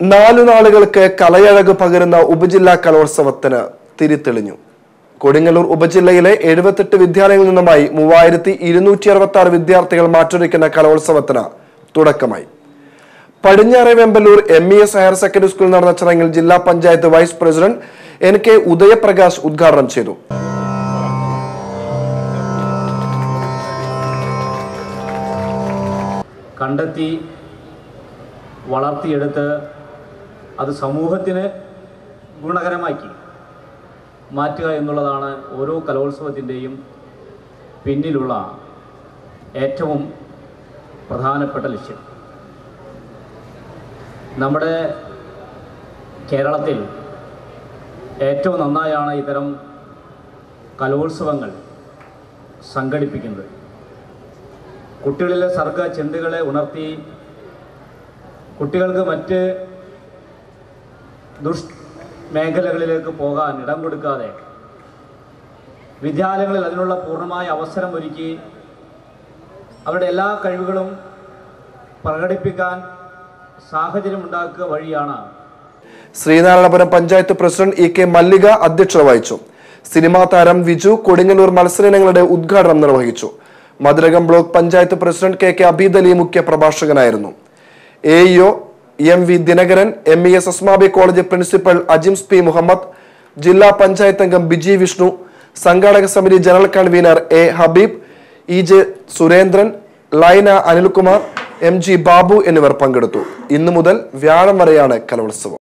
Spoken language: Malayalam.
നാലു നാളുകൾക്ക് കലയഴക് പകരുന്ന ഉപജില്ലാ കലോത്സവത്തിന് തിരിതെളിഞ്ഞു കൊടുങ്ങല്ലൂർ ഉപജില്ലയിലെ എഴുപത്തെട്ട് വിദ്യാലയങ്ങളിൽ നിന്നുമായി മൂവായിരത്തി ഇരുന്നൂറ്റി അറുപത്തി ആറ് വിദ്യാർത്ഥികൾ മാറ്റുരയ്ക്കുന്ന കലോത്സവത്തിന് തുടക്കമായി പടിഞ്ഞാറെ Vembalur M E S higher secondary സ്കൂളിൽ നടന്ന ചടങ്ങിൽ ജില്ലാ panchayat vice president N K Udayaprakash ഉദ്ഘാടനം ചെയ്തു കണ്ടെത്തി വളർത്തിയെടുത്ത് അത് സമൂഹത്തിന് ഗുണകരമാക്കി മാറ്റുക എന്നുള്ളതാണ് ഓരോ കലോത്സവത്തിൻ്റെയും പിന്നിലുള്ള ഏറ്റവും പ്രധാനപ്പെട്ട ലക്ഷ്യം നമ്മുടെ കേരളത്തിൽ ഏറ്റവും നന്നായാണ് ഇത്തരം കലോത്സവങ്ങൾ സംഘടിപ്പിക്കുന്നത് കുട്ടികളിലെ സർഗ ചിന്തകളെ ഉണർത്തി കുട്ടികൾക്ക് മറ്റ് ദുഷ് മേഖലകളിലേക്ക് പോകാൻ ഇടം കൊടുക്കാതെ വിദ്യാലയങ്ങളിൽ അതിനുള്ള പൂർണ്ണമായ അവസരം ഒരുക്കി അവരുടെ എല്ലാ കഴിവുകളും പ്രകടിപ്പിക്കാൻ സാഹചര്യം ഉണ്ടാക്കുക വഴിയാണ് Sreenarayanapuram panchayat president E K Mallika അധ്യക്ഷത വഹിച്ചു സിനിമാ താരം വിജു കൊടുങ്ങല്ലൂർ മത്സരങ്ങളുടെ ഉദ്ഘാടനം നിർവഹിച്ചു മധുരകം block panchayat president K K Abeed Ali മുഖ്യ പ്രഭാഷകനായിരുന്നു A EO M V Dinakaran M E S Asmabi college principal Ajims P Muhammad ജില്ലാ പഞ്ചായത്ത് അംഗം ബിജി വിഷ്ണു സംഘാടക സമിതി general convener A Habeeb E J Surendran Laina Anilkumar M G Babu എന്നിവർ പങ്കെടുത്തു ഇന്നു മുതൽ വ്യാഴം വരെയാണ് കലോത്സവം